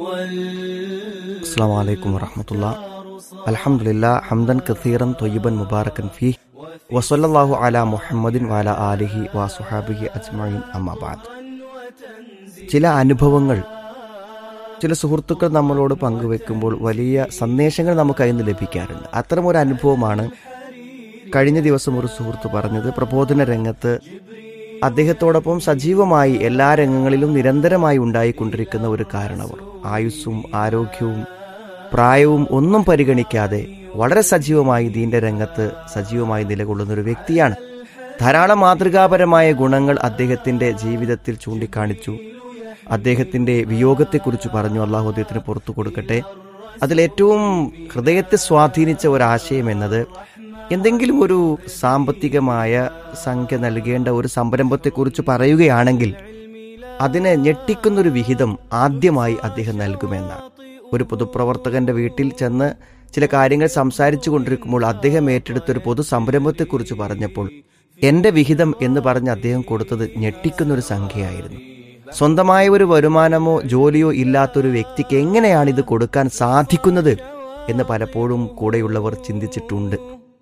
السلام عليكم ورحمة الله الحمد لله حمدا كثيرا طيبا مباركا فيه وصلى الله على محمد وعلى آله وصحابه أجمعين أما بعد ചില അനുഭവങ്ങൾ ചില സുഹൃത്തുക്കൾ നമ്മളോട് പങ്കുവെക്കുമ്പോൾ വലിയ സന്ദേശങ്ങൾ നമുക്ക് അതിൽ നിന്ന് ലഭിക്കാറുണ്ട് അത്തരം ഒരു അനുഭവമാണ് കഴിഞ്ഞ ദിവസം ഒരു സുഹൃത്ത് പറഞ്ഞത് പ്രബോധന രംഗത്ത് അദ്ദേഹത്തോടൊപ്പം സജീവമായി എല്ലാ രംഗങ്ങളിലും നിരന്തരമായി ഉണ്ടായിക്കൊണ്ടിരിക്കുന്ന ഒരു കാരണവർ ആയുസ്സും ആരോഗ്യവും പ്രായവും ഒന്നും പരിഗണിക്കാതെ വളരെ സജീവമായി ദീന്റെ രംഗത്ത് സജീവമായി നിലകൊള്ളുന്ന ഒരു വ്യക്തിയാണ് ധാരാളം മാതൃകാപരമായ ഗുണങ്ങൾ അദ്ദേഹത്തിന്റെ ജീവിതത്തിൽ ചൂണ്ടിക്കാണിച്ചു അദ്ദേഹത്തിന്റെ വിയോഗത്തെക്കുറിച്ച് പറഞ്ഞു അള്ളാഹു അദ്ദേഹത്തിന് പുറത്തു കൊടുക്കട്ടെ അതിലേറ്റവും ഹൃദയത്തെ സ്വാധീനിച്ച ഒരാശയം എന്നത് എന്തെങ്കിലും ഒരു സാമ്പത്തികമായ സംഖ്യ നൽകേണ്ട ഒരു സംരംഭത്തെക്കുറിച്ച് പറയുകയാണെങ്കിൽ അതിനെ ഞെട്ടിക്കുന്നൊരു വിഹിതം ആദ്യമായി അദ്ദേഹം നൽകുമെന്നാണ് ഒരു പൊതുപ്രവർത്തകന്റെ വീട്ടിൽ ചെന്ന് ചില കാര്യങ്ങൾ സംസാരിച്ചു കൊണ്ടിരിക്കുമ്പോൾ അദ്ദേഹം ഏറ്റെടുത്ത ഒരു പൊതു സംരംഭത്തെക്കുറിച്ച് പറഞ്ഞപ്പോൾ എന്റെ വിഹിതം എന്ന് പറഞ്ഞ് അദ്ദേഹം കൊടുത്തത് ഞെട്ടിക്കുന്നൊരു സംഖ്യയായിരുന്നു സ്വന്തമായ ഒരു വരുമാനമോ ജോലിയോ ഇല്ലാത്തൊരു വ്യക്തിക്ക് എങ്ങനെയാണ് ഇത് കൊടുക്കാൻ സാധിക്കുന്നത് എന്ന് പലപ്പോഴും കൂടെയുള്ളവർ ചിന്തിച്ചിട്ടുണ്ട്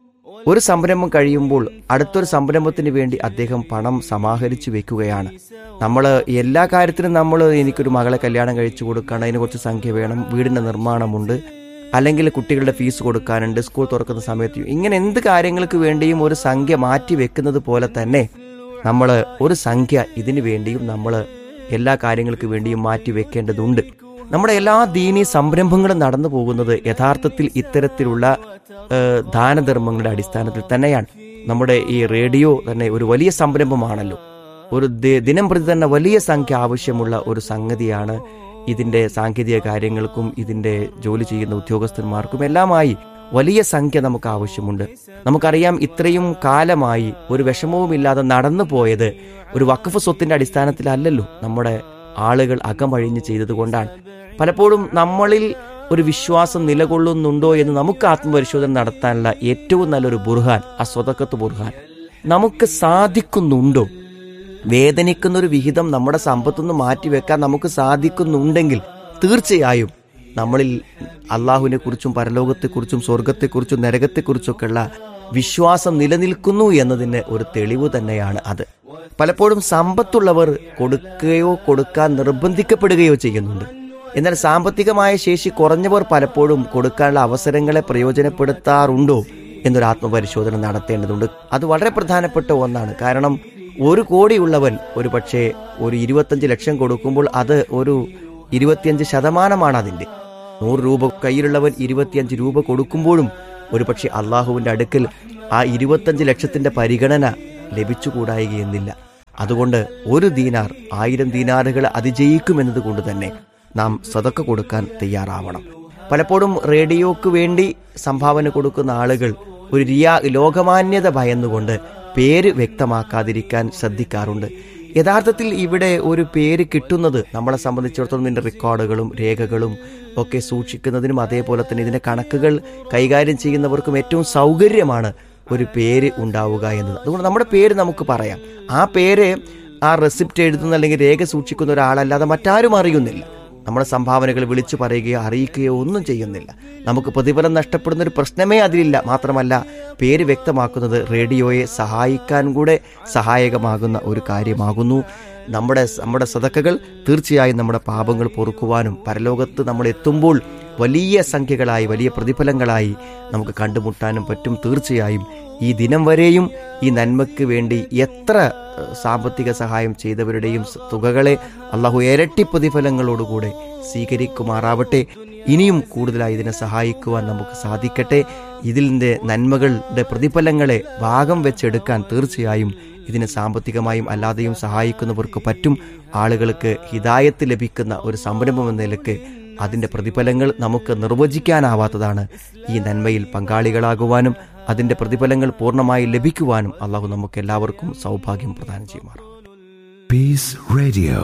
ഒരു സംരംഭം കഴിയുമ്പോൾ അടുത്തൊരു സംരംഭത്തിന് വേണ്ടി അദ്ദേഹം പണം സമാഹരിച്ചു വെക്കുകയാണ് നമ്മൾ എല്ലാ കാര്യത്തിനും നമ്മൾ എനിക്കൊരു മകളെ കല്യാണം കഴിച്ചു കൊടുക്കണം അതിന് കുറച്ച് സംഖ്യ വേണം വീടിന്റെ നിർമ്മാണമുണ്ട് അല്ലെങ്കിൽ കുട്ടികളുടെ ഫീസ് കൊടുക്കാനുണ്ട് സ്കൂൾ തുറക്കുന്ന സമയത്ത് ഇങ്ങനെ എന്ത് കാര്യങ്ങൾക്ക് വേണ്ടിയും ഒരു സംഖ്യ മാറ്റി വെക്കുന്നത് പോലെ തന്നെ നമ്മൾ ഒരു സംഖ്യ ഇതിനു വേണ്ടിയും നമ്മൾ എല്ലാ കാര്യങ്ങൾക്ക് വേണ്ടിയും മാറ്റി വെക്കേണ്ടതുണ്ട് നമ്മുടെ എല്ലാ ദീനീ സംരംഭങ്ങളും നടന്നു പോകുന്നത് യഥാർത്ഥത്തിൽ ഇത്തരത്തിലുള്ള ഏഹ്, ദാനധർമ്മങ്ങളുടെ അടിസ്ഥാനത്തിൽ തന്നെയാണ് നമ്മുടെ ഈ റേഡിയോ തന്നെ ഒരു വലിയ സംരംഭമാണല്ലോ ഒരു ദി- ദിനം പ്രതി തന്നെ വലിയ സംഖ്യ ആവശ്യമുള്ള ഒരു സംഗതിയാണ് ഇതിന്റെ സാങ്കേതിക കാര്യങ്ങൾക്കും ഇതിന്റെ ജോലി ചെയ്യുന്ന ഉദ്യോഗസ്ഥന്മാർക്കും എല്ലാമായി വലിയ സംഖ്യ നമുക്ക് ആവശ്യമുണ്ട് നമുക്കറിയാം ഇത്രയും കാലമായി ഒരു വിഷമവുമില്ലാതെ നടന്നു പോയത് ഒരു വഖഫ് സ്വത്തിന്റെ അടിസ്ഥാനത്തിലല്ലല്ലോ നമ്മുടെ ആളുകൾ അകമഴിഞ്ഞ് ചെയ്തതുകൊണ്ടാണ് പലപ്പോഴും നമ്മളിൽ ഒരു വിശ്വാസം നിലകൊള്ളുന്നുണ്ടോ എന്ന് നമുക്ക് ആത്മപരിശോധന നടത്താനുള്ള ഏറ്റവും നല്ലൊരു ബുർഹാൻ ആ സ്വതക്കത്ത് ബുർഹാൻ നമുക്ക് സാധിക്കുന്നുണ്ടോ വേദനിക്കുന്ന ഒരു വിഹിതം നമ്മുടെ സമ്പത്തുനിന്ന് മാറ്റിവെക്കാൻ നമുക്ക് സാധിക്കുന്നുണ്ടെങ്കിൽ തീർച്ചയായും നമ്മളിൽ അള്ളാഹുവിനെ കുറിച്ചും പരലോകത്തെക്കുറിച്ചും സ്വർഗത്തെക്കുറിച്ചും നരകത്തെക്കുറിച്ചൊക്കെയുള്ള വിശ്വാസം നിലനിൽക്കുന്നു എന്നതിന് ഒരു തെളിവ് തന്നെയാണ് അത് പലപ്പോഴും സമ്പത്തുള്ളവർ കൊടുക്കുകയോ കൊടുക്കാൻ നിർബന്ധിക്കപ്പെടുകയോ ചെയ്യുന്നുണ്ട് എന്നാൽ സാമ്പത്തികമായ ശേഷി കുറഞ്ഞവർ പലപ്പോഴും കൊടുക്കാനുള്ള അവസരങ്ങളെ പ്രയോജനപ്പെടുത്താറുണ്ടോ എന്നൊരു ആത്മപരിശോധന നടത്തേണ്ടതുണ്ട് അത് വളരെ പ്രധാനപ്പെട്ട ഒന്നാണ് കാരണം ഒരു കോടിയുള്ളവൻ ഒരു പക്ഷേ ഒരു ഇരുപത്തഞ്ച് ലക്ഷം കൊടുക്കുമ്പോൾ അത് ഒരു ഇരുപത്തിയഞ്ച് ശതമാനമാണ് അതിന്റെ നൂറ് രൂപ കയ്യിലുള്ളവൻ ഇരുപത്തിയഞ്ച് രൂപ കൊടുക്കുമ്പോഴും ഒരു പക്ഷേ അള്ളാഹുവിന്റെ അടുക്കൽ ആ ഇരുപത്തഞ്ച് ലക്ഷത്തിന്റെ പരിഗണന ലഭിച്ചുകൂടായികയെന്നില്ല അതുകൊണ്ട് ഒരു ദീനാർ ആയിരം ദീനാറുകൾ അതിജയിക്കുമെന്നത് കൊണ്ട് തന്നെ നാം സതക്ക കൊടുക്കാൻ തയ്യാറാവണം പലപ്പോഴും റേഡിയോക്ക് വേണ്ടി സംഭാവന കൊടുക്കുന്ന ആളുകൾ ഒരു റിയാ ലോകമാന്യത ഭയന്നുകൊണ്ട് പേര് വ്യക്തമാക്കാതിരിക്കാൻ ശ്രദ്ധിക്കാറുണ്ട് യഥാർത്ഥത്തിൽ ഇവിടെ ഒരു പേര് കിട്ടുന്നത് നമ്മളെ സംബന്ധിച്ചിടത്തോളം ഇതിന്റെ റെക്കോർഡുകളും രേഖകളും ഒക്കെ സൂക്ഷിക്കുന്നതിനും അതേപോലെ തന്നെ ഇതിന്റെ കണക്കുകൾ കൈകാര്യം ചെയ്യുന്നവർക്കും ഏറ്റവും സൗകര്യമാണ് ഒരു പേര് ഉണ്ടാവുക എന്നത് അതുകൊണ്ട് നമ്മുടെ പേര് നമുക്ക് പറയാം ആ പേര് ആ റെസിപ്റ്റ് എഴുതുന്ന അല്ലെങ്കിൽ രേഖ സൂക്ഷിക്കുന്ന ഒരാളല്ലാതെ മറ്റാരും അറിയുന്നില്ല നമ്മുടെ സംഭാവനകൾ വിളിച്ചു പറയുകയോ അറിയിക്കുകയോ ഒന്നും ചെയ്യുന്നില്ല നമുക്ക് പ്രതിഫലം നഷ്ടപ്പെടുന്ന ഒരു പ്രശ്നമേ അതിലില്ല മാത്രമല്ല പേര് വ്യക്തമാക്കുന്നത് റേഡിയോയെ സഹായിക്കാൻ കൂടെ സഹായകമാകുന്ന ഒരു കാര്യമാകുന്നു നമ്മുടെ നമ്മുടെ സതക്കകൾ തീർച്ചയായും നമ്മുടെ പാപങ്ങൾ പൊറുക്കുവാനും പരലോകത്ത് നമ്മൾ എത്തുമ്പോൾ വലിയ സംഖ്യകളായി വലിയ പ്രതിഫലങ്ങളായി നമുക്ക് കണ്ടുമുട്ടാനും പറ്റും തീർച്ചയായും ഈ ദിനം വരെയും ഈ നന്മയ്ക്ക് വേണ്ടി എത്ര ഏഹ്, സാമ്പത്തിക സഹായം ചെയ്തവരുടെയും സ- തുകകളെ അള്ളാഹു ഇരട്ടി പ്രതിഫലങ്ങളോടുകൂടെ സ്വീകരിക്കുമാറാവട്ടെ ഇനിയും കൂടുതലായി ഇതിനെ സഹായിക്കുവാൻ നമുക്ക് സാധിക്കട്ടെ ഇതിൻ്റെ നന്മകളുടെ പ്രതിഫലങ്ങളെ ഭാഗം വെച്ചെടുക്കാൻ തീർച്ചയായും ഇതിനെ സാമ്പത്തികമായും അല്ലാതെയും സഹായിക്കുന്നവർക്ക് പറ്റും ആളുകൾക്ക് ഹിതായത്ത് ലഭിക്കുന്ന ഒരു സംരംഭം എന്ന നിലക്ക് അതിന്റെ പ്രതിഫലങ്ങൾ നമുക്ക് നിർവചിക്കാനാവാത്തതാണ് ഈ നന്മയിൽ പങ്കാളികളാകുവാനും അതിന്റെ പ്രതിഫലങ്ങൾ പൂർണ്ണമായി ലഭിക്കുവാനും അള്ളാഹു നമുക്ക് എല്ലാവർക്കും സൗഭാഗ്യം പ്രദാനം ചെയ്യുമാറാം Peace Radio.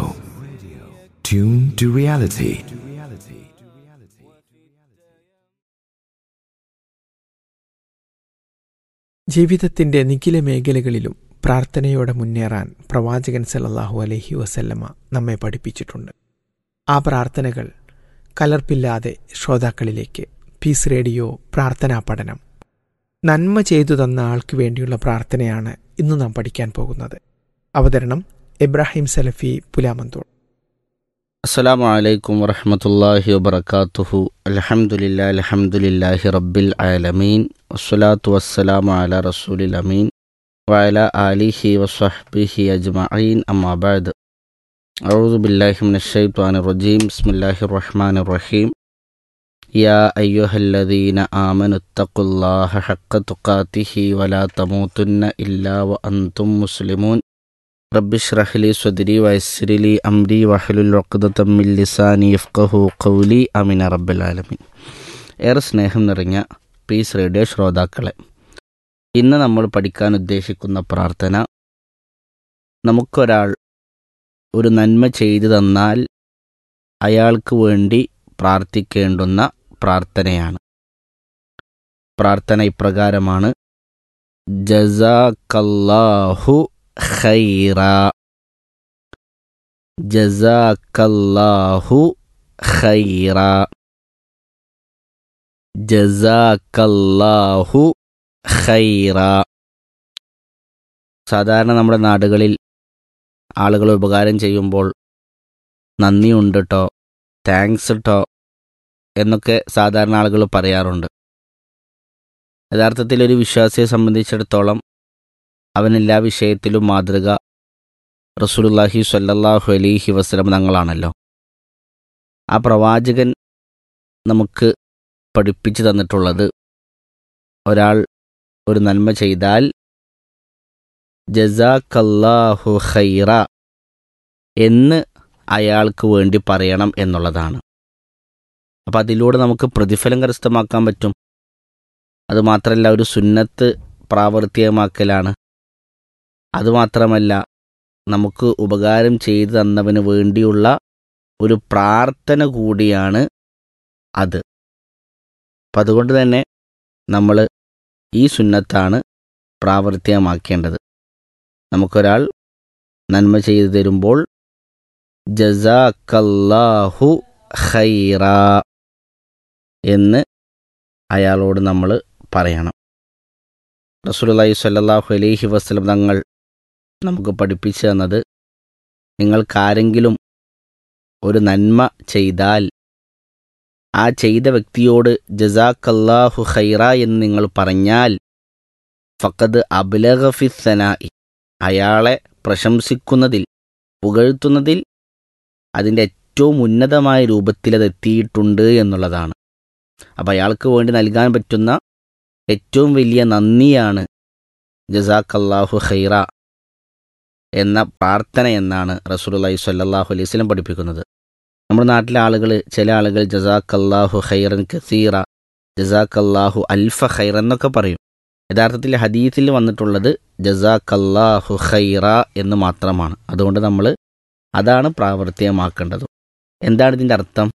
Tune to reality. ജീവിതത്തിന്റെ നിഖില മേഖലകളിലും പ്രാർത്ഥനയോടെ മുന്നേറാൻ പ്രവാചകൻ സല്ലല്ലാഹു അലൈഹി വസല്ലമ നമ്മെ പഠിപ്പിച്ചിട്ടുണ്ട് ആ പ്രാർത്ഥനകൾ കലർപ്പില്ലാതെ ശ്രോതാക്കളിലേക്ക് പീസ് റേഡിയോ പ്രാർത്ഥനാ പഠനം നന്മ ചെയ്തു തന്ന ആൾക്ക് വേണ്ടിയുള്ള പ്രാർത്ഥനയാണ് ഇന്ന് നാം പഠിക്കാൻ പോകുന്നത് അവതരണം ഇബ്രാഹിം സലഫി പുലാമന്തോൾ السلام عليكم ورحمة الله وبركاته الحمد لله الحمد لله رب العالمين والصلاة والسلام على رسول الأمين وعلى آله وصحبه أجمعين أما بعد أعوذ بالله من الشيطان الرجيم بسم الله الرحمن الرحيم يا أيها الذين آمنوا اتقوا الله حق تقاته ولا تموتن إلا وأنتم مسلمون رب اشرح لي صدري ويسر لي أمري واحلل عقدة من لساني يفقه قولي آمين رب العالمين ഏറെ സ്നേഹം നിറഞ്ഞ പീസ് റേഡിയോ ശ്രോതാക്കളെ ഇന്ന് നമ്മൾ പഠിക്കാൻ ഉദ്ദേശിക്കുന്ന പ്രാർത്ഥന നമുക്കൊരാൾ ഒരു നന്മ ചെയ്തു തന്നാൽ അയാൾക്ക് വേണ്ടി പ്രാർത്ഥിക്കേണ്ടുന്ന പ്രാർത്ഥനയാണ് പ്രാർത്ഥന ഇപ്രകാരമാണ് ജസാക്കല്ലാഹു ഖൈറ ജസാക്കല്ലാഹു ഖൈറ ജസാക്കല്ലാഹു ഖൈറ സാധാരണ നമ്മുടെ നാടുകളിൽ ആളുകൾ ഉപകാരം ചെയ്യുമ്പോൾ നന്ദിയുണ്ട് കേട്ടോ താങ്ക്സ് കേട്ടോ എന്നൊക്കെ സാധാരണ ആളുകൾ പറയാറുണ്ട് യഥാർത്ഥത്തിൽ ഒരു വിശ്വാസിയെ സംബന്ധിച്ചിടത്തോളം അവൻ എല്ലാ വിഷയത്തിലും മാതൃക റസൂലുല്ലാഹി സ്വല്ലല്ലാഹു അലൈഹി വസ്ലം തങ്ങളാണല്ലോ ആ പ്രവാചകൻ നമുക്ക് പഠിപ്പിച്ചു തന്നിട്ടുള്ളത് ഒരാൾ ഒരു നന്മ ചെയ്താൽ ജസാക്കല്ലാഹു ഖൈറ എന്ന് അയാൾക്ക് വേണ്ടി പറയണം എന്നുള്ളതാണ് അപ്പം അതിലൂടെ നമുക്ക് പ്രതിഫലം കരസ്ഥമാക്കാൻ പറ്റും അതുമാത്രമല്ല ഒരു സുന്നത്ത് പ്രാവർത്തികമാക്കലാണ് അതുമാത്രമല്ല നമുക്ക് ഉപകാരം ചെയ്തു തന്നവന് വേണ്ടിയുള്ള ഒരു പ്രാർത്ഥന കൂടിയാണ് അത് അപ്പം അതുകൊണ്ട് തന്നെ നമ്മൾ ഈ സുന്നത്താണ് പ്രാവർത്തികമാക്കേണ്ടത് നമുക്കൊരാൾ നന്മ ചെയ്തു തരുമ്പോൾ ജസാക്കല്ലാഹു ഖൈറ എന്ന് അയാളോട് നമ്മൾ പറയണം റസൂലുള്ളാഹി സ്വല്ലല്ലാഹു അലൈഹി വസല്ലം തങ്ങൾ നമുക്ക് പഠിപ്പിച്ചു തന്നത് നിങ്ങൾക്കാരെങ്കിലും ഒരു നന്മ ചെയ്താൽ ആ ചെയ്ത വ്യക്തിയോട് ജസാക്കല്ലാഹു ഖൈറ എന്ന് നിങ്ങൾ പറഞ്ഞാൽ ഫക്കത് അബ്ലഗഫിസനായി അയാളെ പ്രശംസിക്കുന്നതിൽ പുകഴ്ത്തുന്നതിൽ അതിൻ്റെ ഏറ്റവും ഉന്നതമായ രൂപത്തിൽ അത് എത്തിയിട്ടുണ്ട് എന്നുള്ളതാണ് അപ്പം അയാൾക്ക് വേണ്ടി നൽകാൻ പറ്റുന്ന ഏറ്റവും വലിയ നന്ദിയാണ് ജസാക്കല്ലാഹു ഖൈറ എന്ന പ്രാർത്ഥന എന്നാണ് റസൂലുള്ളാഹി സ്വല്ലല്ലാഹു അലൈഹി വസല്ലം പഠിപ്പിക്കുന്നത് നമ്മുടെ നാട്ടിലെ ആളുകൾ ചില ആളുകൾ ജസാക്കല്ലാഹു ഖൈറൻ കസീറ ജസാക്കല്ലാഹു അൽഫ ഖൈർ എന്നൊക്കെ പറയും യഥാർത്ഥത്തിൽ ഹദീസിൽ വന്നിട്ടുള്ളത് ജസാക്കല്ലാഹു ഖൈറ എന്ന് മാത്രമാണ് അതുകൊണ്ട് നമ്മൾ അതാണ് പ്രാവർത്തികമാക്കേണ്ടത് എന്താണ് ഇതിൻ്റെ അർത്ഥം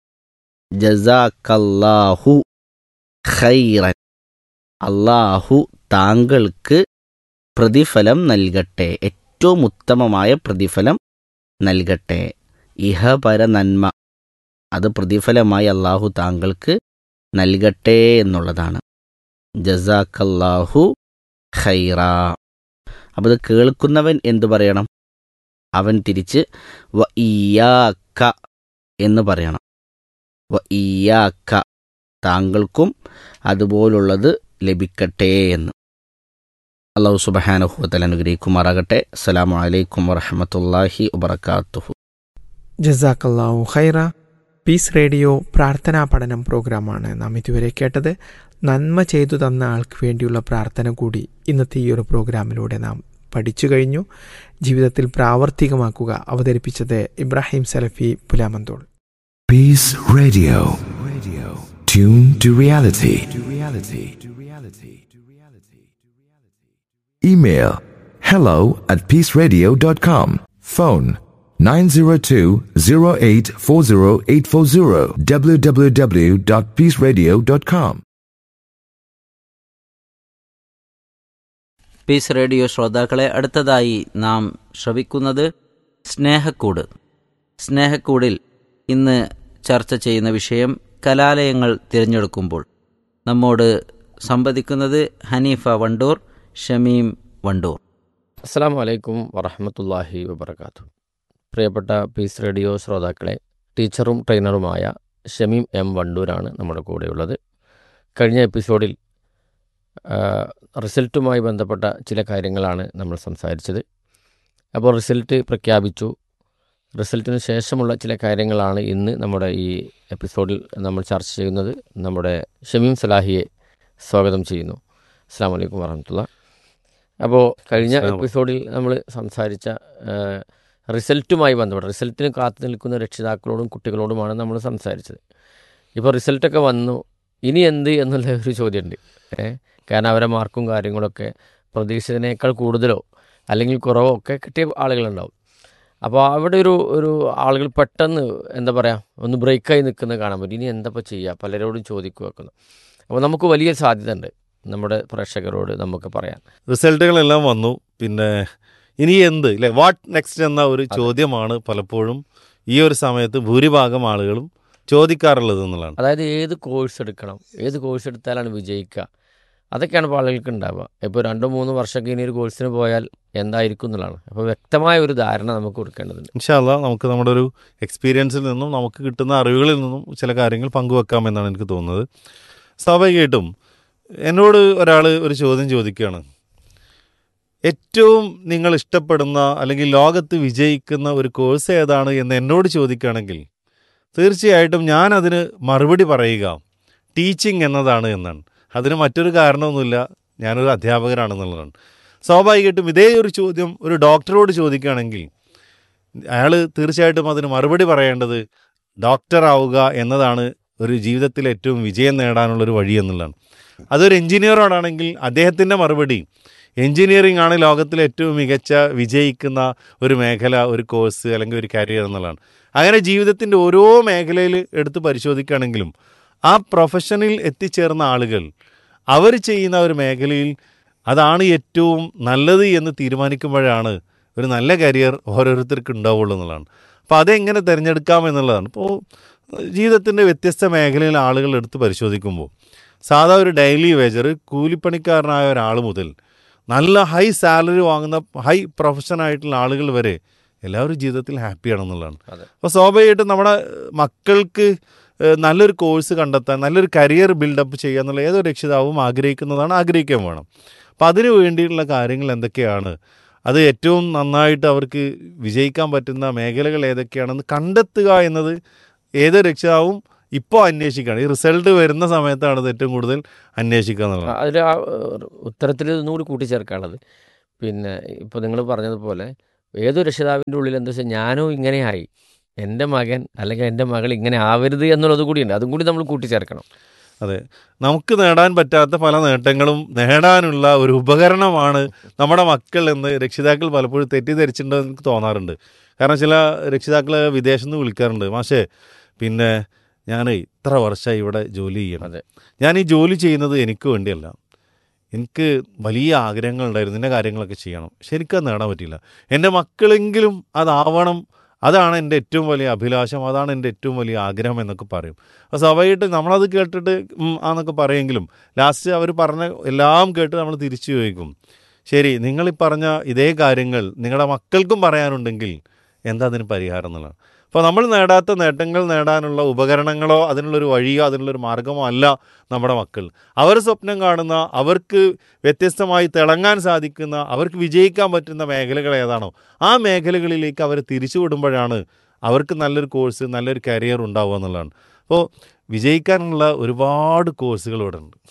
ജസാക്കല്ലാഹു ഖൈറൻ അള്ളാഹു താങ്കൾക്ക് പ്രതിഫലം നൽകട്ടെ ഏറ്റവും ഉത്തമമായ പ്രതിഫലം നൽകട്ടെ ഇഹപര നന്മ അത് പ്രതിഫലമായി അള്ളാഹു താങ്കൾക്ക് നൽകട്ടെ എന്നുള്ളതാണ് ജസാക്കല്ലാഹു ഖൈറ അപ്പോൾ ഇത് കേൾക്കുന്നവൻ എന്തു പറയണം അവൻ തിരിച്ച് വ ഇയാക്ക എന്ന് പറയണം വ ഇയാക്ക താങ്കൾക്കും അതുപോലുള്ളത് ലഭിക്കട്ടെ എന്ന് അള്ളാഹു സുബഹാനുഹുവത്തൽ അനുഗ്രഹിക്കുമാറാകട്ടെ അസ്സലാമു അലൈക്കും വറഹമത്തല്ലാഹി വബർക്കാത്തുഹു ജസാക്കല്ലാഹു ഖൈറ പീസ് റേഡിയോ പ്രാർത്ഥനാ പഠനം പ്രോഗ്രാമാണ് നാം ഇതുവരെ കേട്ടത് നന്മ ചെയ്തു തന്ന ആൾക്ക് വേണ്ടിയുള്ള പ്രാർത്ഥന കൂടി ഇന്നത്തെ ഈ ഒരു പ്രോഗ്രാമിലൂടെ നാം പഠിച്ചു കഴിഞ്ഞു ജീവിതത്തിൽ പ്രാവർത്തികമാക്കുക അവതരിപ്പിച്ചത് Ibrahim Salafi Pulamanthol Peace Radio. Radio. Tune to reality. To reality. To reality. To reality. Email hello at peaceradio.com. Phone 902-0840840 www.peaceradio.com. Peace radio ശ്രോതാക്കളെ അടുത്തതായി നാം ശ്രവിക്കുന്നത് സ്നേഹക്കൂട് സ്നേഹക്കൂടിൽ ഇന്ന് ചർച്ച ചെയ്യുന്ന വിഷയം കലാലയങ്ങൾ തിരഞ്ഞെടുക്കുമ്പോൾ നമ്മോട് സംവദിക്കുന്നത് ഹനീഫ വണ്ടൂർ ഷമീം വണ്ടൂർ അസ്സാം വലൈക്കും വറഹമത്തല്ലാഹി വബർക്കാത്തു പ്രിയപ്പെട്ട പീസ് റേഡിയോ ശ്രോതാക്കളെ ടീച്ചറും ട്രെയിനറുമായ ഷമീം എം വണ്ടൂരാണ് നമ്മുടെ കൂടെയുള്ളത് കഴിഞ്ഞ എപ്പിസോഡിൽ ആ, റിസൾട്ടുമായി ബന്ധപ്പെട്ട ചില കാര്യങ്ങളാണ് നമ്മൾ സംസാരിച്ചത് അപ്പോൾ റിസൾട്ട് പ്രഖ്യാപിച്ചു റിസൾട്ടിന് ശേഷമുള്ള ചില കാര്യങ്ങളാണ് ഇന്ന് നമ്മുടെ ഈ എപ്പിസോഡിൽ നമ്മൾ ചർച്ച ചെയ്യുന്നത് നമ്മുടെ ഷമീം സലാഹിയെ സ്വാഗതം ചെയ്യുന്നു അസ്സാം വലൈക്കും വറഹമത്തുള്ള അപ്പോൾ കഴിഞ്ഞ എപ്പിസോഡിൽ നമ്മൾ സംസാരിച്ച ആ, റിസൾട്ടുമായി ബന്ധപ്പെട്ട റിസൾട്ടിന് കാത്തു നിൽക്കുന്ന രക്ഷിതാക്കളോടും കുട്ടികളോടുമാണ് നമ്മൾ സംസാരിച്ചത് ഇപ്പോൾ റിസൾട്ടൊക്കെ വന്നു ഇനി എന്ത് എന്നുള്ള ഒരു ചോദ്യമുണ്ട് ഏ കാരണം അവരെ മാർക്കും കാര്യങ്ങളൊക്കെ പ്രതീക്ഷിച്ചതിനേക്കാൾ കൂടുതലോ അല്ലെങ്കിൽ കുറവോ ഒക്കെ കിട്ടിയ ആളുകളുണ്ടാവും അപ്പോൾ അവിടെ ഒരു ഒരു ആളുകൾ പെട്ടെന്ന് എന്താ പറയുക ഒന്ന് ബ്രേക്കായി നിൽക്കുന്നത് കാണാൻ പറ്റും ഇനി എന്താ ചെയ്യുക പലരോടും ചോദിക്കുക വെക്കുന്നു അപ്പോൾ നമുക്ക് വലിയ സാധ്യത ഉണ്ട് നമ്മുടെ പ്രേക്ഷകരോട് നമുക്ക് പറയാൻ റിസൾട്ടുകളെല്ലാം വന്നു പിന്നെ ഇനി എന്ത് ഇല്ലേ വാട്ട് നെക്സ്റ്റ് എന്ന ഒരു ചോദ്യമാണ് പലപ്പോഴും ഈ ഒരു സമയത്ത് ഭൂരിഭാഗം ആളുകളും ചോദിക്കാറുള്ളത് എന്നുള്ളതാണ് അതായത് ഏത് കോഴ്സ് എടുക്കണം ഏത് കോഴ്സ് എടുത്താലാണ് വിജയിക്കുക അതൊക്കെയാണ് ഇപ്പോൾ ആളുകൾക്ക് ഉണ്ടാവുക ഇപ്പോൾ രണ്ടോ മൂന്നോ വർഷമൊക്കെ ഇനി ഒരു കോഴ്സിന് പോയാൽ എന്തായിരിക്കും എന്നുള്ളതാണ് അപ്പോൾ വ്യക്തമായ ഒരു ധാരണ നമുക്ക് കൊടുക്കേണ്ടതുണ്ട് ഇൻഷാല്ല നമുക്ക് നമ്മുടെ ഒരു എക്സ്പീരിയൻസിൽ നിന്നും നമുക്ക് കിട്ടുന്ന അറിവുകളിൽ നിന്നും ചില കാര്യങ്ങൾ പങ്കുവെക്കാമെന്നാണ് എനിക്ക് തോന്നുന്നത് സ്വാഭാവികമായിട്ടും എന്നോട് ഒരാൾ ഒരു ചോദ്യം ചോദിക്കുകയാണ് ഏറ്റവും നിങ്ങൾ ഇഷ്ടപ്പെടുന്ന അല്ലെങ്കിൽ ലോകത്ത് വിജയിക്കുന്ന ഒരു കോഴ്സ് ഏതാണ് എന്ന് എന്നോട് ചോദിക്കുകയാണെങ്കിൽ തീർച്ചയായിട്ടും ഞാൻ അതിന് മറുപടി പറയുക ടീച്ചിങ് എന്നതാണ് എന്നാണ് അതിന് മറ്റൊരു കാരണമൊന്നുമില്ല ഞാനൊരു അധ്യാപകനാണെന്നുള്ളതാണ് സ്വാഭാവികമായിട്ടും ഇതേ ഒരു ചോദ്യം ഒരു ഡോക്ടറോട് ചോദിക്കുകയാണെങ്കിൽ അയാൾ തീർച്ചയായിട്ടും അതിന് മറുപടി പറയേണ്ടത് ഡോക്ടർ ആവുക എന്നതാണ് ഒരു ജീവിതത്തിൽ ഏറ്റവും വിജയം നേടാനുള്ളൊരു വഴി എന്നുള്ളതാണ് അതൊരു എഞ്ചിനീയറോടാണെങ്കിൽ അദ്ദേഹത്തിൻ്റെ മറുപടി എഞ്ചിനീയറിംഗ് ആണ് ലോകത്തിലെ ഏറ്റവും മികച്ച വിജയിക്കുന്ന ഒരു മേഖല ഒരു കോഴ്സ് അല്ലെങ്കിൽ ഒരു കരിയർ എന്നുള്ളതാണ് അങ്ങനെ ജീവിതത്തിൻ്റെ ഓരോ മേഖലയിൽ എടുത്ത് പരിശോധിക്കുകയാണെങ്കിലും ആ പ്രൊഫഷനിൽ എത്തിച്ചേർന്ന ആളുകൾ അവർ ചെയ്യുന്ന ഒരു മേഖലയിൽ അതാണ് ഏറ്റവും നല്ലത് എന്ന് തീരുമാനിക്കുമ്പോഴാണ് ഒരു നല്ല കരിയർ ഓരോരുത്തർക്ക് ഉണ്ടാവുള്ളൂ എന്നുള്ളതാണ് അപ്പോൾ അതെങ്ങനെ തിരഞ്ഞെടുക്കാം എന്നുള്ളതാണ് ഇപ്പോൾ ജീവിതത്തിൻ്റെ വ്യത്യസ്ത മേഖലയിൽ ആളുകൾ എടുത്ത് പരിശോധിക്കുമ്പോൾ സാധാ ഒരു ഡെയിലി വേജർ കൂലിപ്പണിക്കാരനായ ഒരാൾ മുതൽ നല്ല ഹൈ സാലറി വാങ്ങുന്ന ഹൈ പ്രൊഫഷനായിട്ടുള്ള ആളുകൾ വരെ എല്ലാവരും ജീവിതത്തിൽ ഹാപ്പിയാണെന്നുള്ളതാണ് അതെ. അപ്പോൾ സ്വാഭാവികമായിട്ടും നമ്മുടെ മക്കൾക്ക് ഏഹ്, നല്ലൊരു കോഴ്സ് കണ്ടെത്താൻ നല്ലൊരു കരിയർ ബിൽഡപ്പ് ചെയ്യുക എന്നുള്ള ഏതൊരു രക്ഷിതാവും ആഗ്രഹിക്കുന്നതാണ് ആഗ്രഹിക്കാൻ വേണം അപ്പം അതിനു വേണ്ടിയിട്ടുള്ള കാര്യങ്ങൾ എന്തൊക്കെയാണ് അത് ഏറ്റവും നന്നായിട്ട് അവർക്ക് വിജയിക്കാൻ പറ്റുന്ന മേഖലകൾ ഏതൊക്കെയാണെന്ന് കണ്ടെത്തുക എന്നത് ഏത് രക്ഷിതാവും ഇപ്പോൾ അന്വേഷിക്കുകയാണ് ഈ റിസൾട്ട് വരുന്ന സമയത്താണ് ഇത് ഏറ്റവും കൂടുതൽ അന്വേഷിക്കുക എന്നുള്ളത് അതിൽ ആ ഉത്തരത്തിൽ ഒന്നുകൂടി കൂട്ടിച്ചേർക്കാനുള്ളത് പിന്നെ ഇപ്പോൾ നിങ്ങൾ പറഞ്ഞതുപോലെ ഏതൊരു രക്ഷിതാവിൻ്റെ ഉള്ളിൽ എന്താ വെച്ചാൽ ഞാനും ഇങ്ങനെയായി എൻ്റെ മകൻ അല്ലെങ്കിൽ എൻ്റെ മകൾ ഇങ്ങനെ ആവരുത് എന്നുള്ളത് കൂടിയുണ്ട് അതും കൂടി നമ്മൾ കൂട്ടിച്ചേർക്കണം അതെ നമുക്ക് നേടാൻ പറ്റാത്ത പല നേട്ടങ്ങളും നേടാനുള്ള ഒരു ഉപകരണമാണ് നമ്മുടെ മക്കൾ എന്ന് രക്ഷിതാക്കൾ പലപ്പോഴും തെറ്റിദ്ധരിച്ചിട്ടുണ്ടോ എന്ന് എനിക്ക് തോന്നാറുണ്ട് കാരണം ചില രക്ഷിതാക്കൾ വിദേശത്ത് നിന്ന് വിളിക്കാറുണ്ട് മാഷേ പിന്നെ ഞാൻ ഇത്ര വർഷമായി ഇവിടെ ജോലി ചെയ്യണം അതെ. ഞാൻ ഈ ജോലി ചെയ്യുന്നത് എനിക്ക് വേണ്ടിയല്ല എനിക്ക് വലിയ ആഗ്രഹങ്ങളുണ്ടായിരുന്നു ഇന്ന കാര്യങ്ങളൊക്കെ ചെയ്യണം പക്ഷെ എനിക്കത് നേടാൻ പറ്റിയില്ല എൻ്റെ മക്കളെങ്കിലും അതാവണം അതാണ് എൻ്റെ ഏറ്റവും വലിയ അഭിലാഷം അതാണ് എൻ്റെ ഏറ്റവും വലിയ ആഗ്രഹം എന്നൊക്കെ പറയും അപ്പോൾ സ്വാഭാവികമായിട്ട് നമ്മളത് കേട്ടിട്ട് ഉം, ആന്നൊക്കെ പറയുമെങ്കിലും ലാസ്റ്റ് അവർ പറഞ്ഞ എല്ലാം കേട്ട് നമ്മൾ തിരിച്ചു ചോദിക്കും ശരി നിങ്ങളീ പറഞ്ഞ ഇതേ കാര്യങ്ങൾ നിങ്ങളുടെ മക്കൾക്കും പറയാനുണ്ടെങ്കിൽ എന്താ അതിന് പരിഹാരം എന്നുള്ളതാണ് അപ്പോൾ നമ്മൾ നേടാത്ത നേട്ടങ്ങൾ നേടാനുള്ള ഉപകരണങ്ങളോ അതിനുള്ളൊരു വഴിയോ അതിനുള്ളൊരു മാർഗമോ അല്ല നമ്മുടെ മക്കൾ അവർ സ്വപ്നം കാണുന്ന അവർക്ക് വ്യത്യസ്തമായി തിളങ്ങാൻ സാധിക്കുന്ന അവർക്ക് വിജയിക്കാൻ പറ്റുന്ന മേഖലകൾ ഏതാണോ ആ മേഖലകളിലേക്ക് അവർ തിരിച്ചു വിടുമ്പോഴാണ് അവർക്ക് നല്ലൊരു കോഴ്സ് നല്ലൊരു കരിയർ ഉണ്ടാവുക എന്നുള്ളതാണ് അപ്പോൾ വിജയിക്കാനുള്ള ഒരുപാട് കോഴ്സുകൾ ഇവിടെ ഉണ്ട്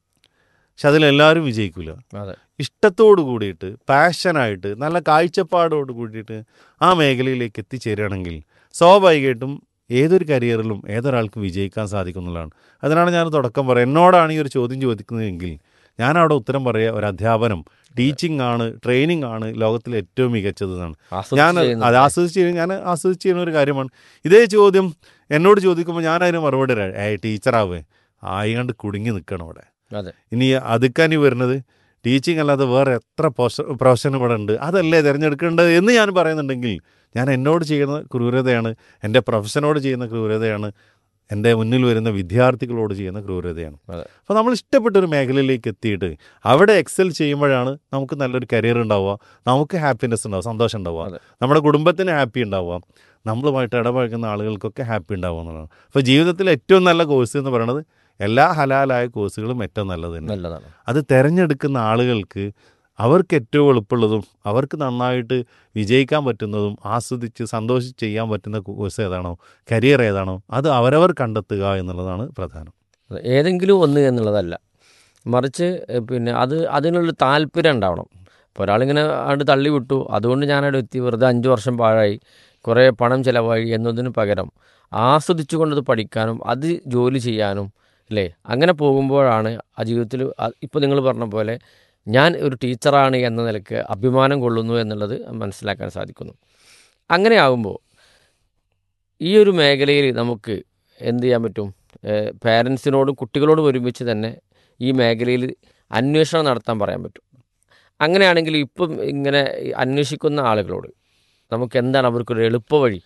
പക്ഷെ അതിലെല്ലാവരും വിജയിക്കില്ല അതെ ഇഷ്ടത്തോട് കൂടിയിട്ട് പാഷനായിട്ട് നല്ല കാഴ്ചപ്പാടോട് കൂടിയിട്ട് ആ മേഖലയിലേക്ക് എത്തിച്ചേരുകയാണെങ്കിൽ സ്വാഭാവികമായിട്ടും ഏതൊരു കരിയറിലും ഏതൊരാൾക്കും വിജയിക്കാൻ സാധിക്കും എന്നുള്ളതാണ് അതിനാണ് ഞാൻ തുടക്കം പറയുക എന്നോടാണ് ഈ ഒരു ചോദ്യം ചോദിക്കുന്നതെങ്കിൽ ഞാൻ അവിടെ ഉത്തരം പറയുക ഒരു അധ്യാപനം ടീച്ചിങ് ആണ് ട്രെയിനിങ് ആണ് ലോകത്തിലെ ഏറ്റവും മികച്ചത് എന്നാണ് ആസ്വദിച്ച് ഞാൻ ചെയ്യുന്നത്. അത് ആസ്വദിച്ച് ചെയ്യുന്ന ഞാൻ ആസ്വദിച്ച് ചെയ്യുന്ന ഒരു കാര്യമാണ് ഇതേ ചോദ്യം എന്നോട് ചോദിക്കുമ്പോൾ ഞാൻ അതിന് മറുപടി തരാം ഏ ടീച്ചറാവേ ആയികണ്ട് കുടുങ്ങി നിൽക്കണം അവിടെ അതെ ഇനി അതുക്കാൻ ഈ വരുന്നത് ടീച്ചിങ് അല്ലാതെ വേറെ എത്ര പ്രൊഫഷൻ ഇവിടെ ഉണ്ട് അതല്ലേ തിരഞ്ഞെടുക്കേണ്ടത് എന്ന് ഞാൻ പറയുന്നുണ്ടെങ്കിൽ ഞാൻ എന്നോട് ചെയ്യുന്ന ക്രൂരതയാണ് എൻ്റെ പ്രൊഫഷനോട് ചെയ്യുന്ന ക്രൂരതയാണ് എൻ്റെ മുന്നിൽ വരുന്ന വിദ്യാർത്ഥികളോട് ചെയ്യുന്ന ക്രൂരതയാണ് അതെ. അപ്പോൾ നമ്മൾ ഇഷ്ടപ്പെട്ട ഒരു മേഖലയിലേക്ക് എത്തിയിട്ട് അവിടെ എക്സൽ ചെയ്യുമ്പോഴാണ് നമുക്ക് നല്ലൊരു കരിയർ ഉണ്ടാവുക നമുക്ക് ഹാപ്പിനെസ് ഉണ്ടാവുക സന്തോഷം ഉണ്ടാവുക അതെ. നമ്മുടെ കുടുംബത്തിന് ഹാപ്പി ഉണ്ടാവുക നമ്മളുമായിട്ട് ഇടപഴകുന്ന ആളുകൾക്കൊക്കെ ഹാപ്പി ഉണ്ടാവുക എന്നുള്ളതാണ് അപ്പോൾ ജീവിതത്തിൽ ഏറ്റവും നല്ല കോഴ്സ് എന്ന് പറയുന്നത് എല്ലാ ഹലാലായ കോഴ്സുകളും ഏറ്റവും നല്ലത് തന്നെ നല്ലതാണ് അത് തിരഞ്ഞെടുക്കുന്ന ആളുകൾക്ക് അവർക്ക് ഏറ്റവും എളുപ്പമുള്ളതും അവർക്ക് നന്നായിട്ട് വിജയിക്കാൻ പറ്റുന്നതും ആസ്വദിച്ച് സന്തോഷിച്ച് ചെയ്യാൻ പറ്റുന്ന കോഴ്സ് ഏതാണോ കരിയർ ഏതാണോ അത് അവരവർ കണ്ടെത്തുക എന്നുള്ളതാണ് പ്രധാനം അത് ഏതെങ്കിലും ഒന്ന് എന്നുള്ളതല്ല മറിച്ച് എ, പിന്നെ അത് അതിനുള്ള താല്പര്യം ഉണ്ടാവണം ഇപ്പോൾ ഒരാളിങ്ങനെ അവിടെ തള്ളി വിട്ടു അതുകൊണ്ട് ഞാനവിടെ എത്തി വെറുതെ അഞ്ച് വർഷം പാഴായി കുറേ പണം ചിലവായി എന്നതിന് പകരം ആസ്വദിച്ചുകൊണ്ടത് പഠിക്കാനും അത് ജോലി ചെയ്യാനും അല്ലേ അങ്ങനെ പോകുമ്പോഴാണ് ആ ജീവിതത്തിൽ ഇപ്പോൾ നിങ്ങൾ പറഞ്ഞ പോലെ ഞാൻ ഒരു ടീച്ചറാണ് എന്ന നിലയ്ക്ക് അഭിമാനം കൊള്ളുന്നു എന്നുള്ളത് മനസ്സിലാക്കാൻ സാധിക്കുന്നു അങ്ങനെ ആകുമ്പോൾ ഈ ഒരു മേഖലയിൽ നമുക്ക് എന്ത് ചെയ്യാൻ പറ്റും പേരൻസിനോടും കുട്ടികളോടും ഒരുമിച്ച് തന്നെ ഈ മേഖലയിൽ അന്വേഷണം നടത്താൻ പറയാൻ പറ്റും അങ്ങനെയാണെങ്കിൽ ഇപ്പം ഇങ്ങനെ ഈ അന്വേഷിക്കുന്ന ആളുകളോട് നമുക്ക് എന്താണ് അവർക്കൊരു എളുപ്പ വഴി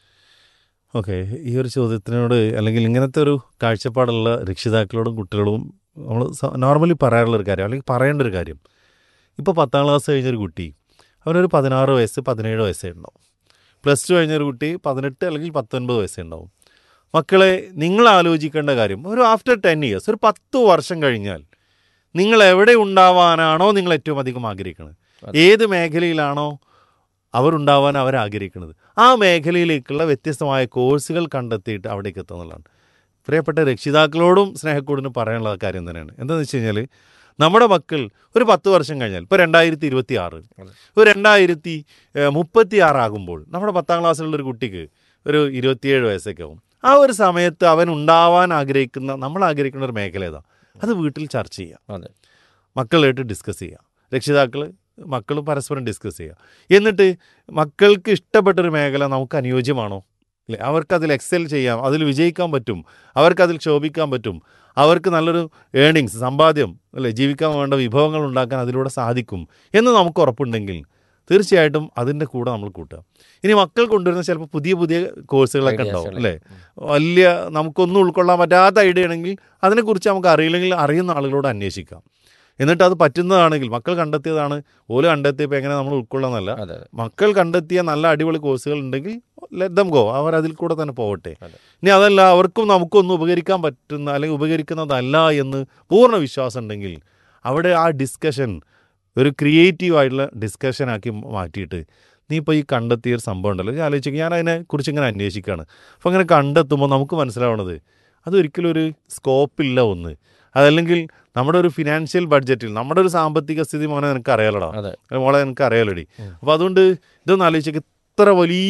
ഓക്കെ ഈ ഒരു ചോദ്യത്തിനോട് അല്ലെങ്കിൽ ഇങ്ങനത്തെ ഒരു കാഴ്ചപ്പാടുള്ള രക്ഷിതാക്കളോടും കുട്ടികളോടും നമ്മൾ നോർമലി പറയാറുള്ള ഒരു കാര്യം അല്ലെങ്കിൽ പറയേണ്ട ഒരു കാര്യം ഇപ്പോൾ പത്താം ക്ലാസ് കഴിഞ്ഞൊരു കുട്ടി അവനൊരു പതിനാറ് വയസ്സ് പതിനേഴ് വയസ്സേ ഉണ്ടാവും പ്ലസ് ടു കഴിഞ്ഞൊരു കുട്ടി പതിനെട്ട് അല്ലെങ്കിൽ പത്തൊൻപത് വയസ്സേ ഉണ്ടാവും മക്കളെ നിങ്ങൾ ആലോചിക്കേണ്ട കാര്യം ഒരു ആഫ്റ്റർ ടെൻ ഇയേഴ്സ് ഒരു പത്ത് വർഷം കഴിഞ്ഞാൽ നിങ്ങൾ എവിടെ ഉണ്ടാവാനാണോ നിങ്ങൾ ഏറ്റവും അധികം ആഗ്രഹിക്കുന്നത് ഏത് മേഖലയിലാണോ അവരുണ്ടാവാൻ അവർ ആഗ്രഹിക്കുന്നത് ആ മേഖലയിലേക്കുള്ള വ്യത്യസ്തമായ കോഴ്സുകൾ കണ്ടെത്തിയിട്ട് അവിടേക്ക് എത്തുന്നതാണ് പ്രിയപ്പെട്ട രക്ഷിതാക്കളോടും സ്നേഹക്കൂടിനും പറയാനുള്ള കാര്യം തന്നെയാണ് എന്താണെന്ന് വെച്ച് കഴിഞ്ഞാൽ നമ്മുടെ മക്കൾ ഒരു പത്ത് വർഷം കഴിഞ്ഞാൽ ഇപ്പോൾ രണ്ടായിരത്തി ഇരുപത്തി ആറ് ഒരു രണ്ടായിരത്തി മുപ്പത്തി ആറാകുമ്പോൾ നമ്മുടെ പത്താം ക്ലാസ്സിലുള്ള ഒരു കുട്ടിക്ക് ഒരു ഇരുപത്തിയേഴ് വയസ്സൊക്കെ ആവും ആ ഒരു സമയത്ത് അവൻ ഉണ്ടാവാൻ ആഗ്രഹിക്കുന്ന നമ്മൾ ആഗ്രഹിക്കുന്ന ഒരു മേഖല ഏതാ അത് വീട്ടിൽ ചർച്ച ചെയ്യാം അതെ മക്കളായിട്ട് ഡിസ്കസ് ചെയ്യുക രക്ഷിതാക്കൾ മക്കളും പരസ്പരം ഡിസ്കസ് ചെയ്യുക എന്നിട്ട് മക്കൾക്ക് ഇഷ്ടപ്പെട്ടൊരു മേഖല നമുക്ക് അനുയോജ്യമാണോ അല്ലേ അവർക്ക് അതിൽ എക്സൽ ചെയ്യാം അതിൽ വിജയിക്കാൻ പറ്റും അവർക്ക് അതിൽ ശോഭിക്കാൻ പറ്റും അവർക്ക് നല്ലൊരു ഏണിങ്സ് സമ്പാദ്യം അല്ലേ ജീവിക്കാൻ വേണ്ട വിഭവങ്ങൾ ഉണ്ടാക്കാൻ അതിലൂടെ സാധിക്കും എന്ന് നമുക്ക് ഉറപ്പുണ്ടെങ്കിൽ തീർച്ചയായിട്ടും അതിൻ്റെ കൂടെ നമ്മൾ കൂട്ടുക ഇനി മക്കൾ കൊണ്ടുവരുന്ന ചിലപ്പോൾ പുതിയ പുതിയ കോഴ്സുകളൊക്കെ Ideas ഉണ്ടാവും അല്ലേ? അല്ലേ വലിയ നമുക്കൊന്നും ഉൾക്കൊള്ളാൻ പറ്റാത്ത ഐഡിയ ആണെങ്കിൽ അതിനെക്കുറിച്ച് നമുക്ക് അറിയില്ലെങ്കിൽ അറിയുന്ന ആളുകളോട് അന്വേഷിക്കാം എന്നിട്ട് അത് പറ്റുന്നതാണെങ്കിൽ മക്കൾ കണ്ടെത്തിയതാണ് ഓല് കണ്ടെത്തിയപ്പോൾ എങ്ങനെ നമ്മൾ ഉൾക്കൊള്ളാന്നല്ല അതെ അതെ മക്കൾ കണ്ടെത്തിയ നല്ല അടിപൊളി കോഴ്സുകൾ ഉണ്ടെങ്കിൽ ലെറ്റ് ദം ഗോ അവർ അതിൽ കൂടെ തന്നെ പോവട്ടെ അതെ. ഇനി അതല്ല അവർക്കും നമുക്കൊന്നും ഉപകരിക്കാൻ പറ്റുന്ന അല്ലെങ്കിൽ ഉപകരിക്കുന്നതല്ല എന്ന് പൂർണ്ണ വിശ്വാസം ഉണ്ടെങ്കിൽ അവിടെ ആ ഡിസ്കഷൻ ഒരു ക്രിയേറ്റീവ് ആയിട്ടുള്ള ഡിസ്കഷനാക്കി മാറ്റിയിട്ട് നീ ഇപ്പോൾ ഈ കണ്ടെത്തിയ ഒരു സംഭവം ഉണ്ടല്ലോ ഞാൻ ആലോചിക്കുക ഞാൻ അതിനെക്കുറിച്ച് ഇങ്ങനെ അന്വേഷിക്കുകയാണ് അപ്പോൾ അങ്ങനെ കണ്ടെത്തുമ്പോൾ നമുക്ക് മനസ്സിലാവണത് അതൊരിക്കലും ഒരു സ്കോപ്പില്ല ഒന്ന് അതല്ലെങ്കിൽ നമ്മുടെ ഒരു ഫിനാൻഷ്യൽ ബഡ്ജറ്റിൽ നമ്മുടെ ഒരു സാമ്പത്തിക സ്ഥിതി മോനെ നിനക്ക് അറിയാലടാ അതെ മോളെ നിനക്ക് അറിയാലടി അപ്പോൾ അതുകൊണ്ട് ഇതൊന്ന് ആലോചിച്ചേക്ക് ഇത്ര വലിയ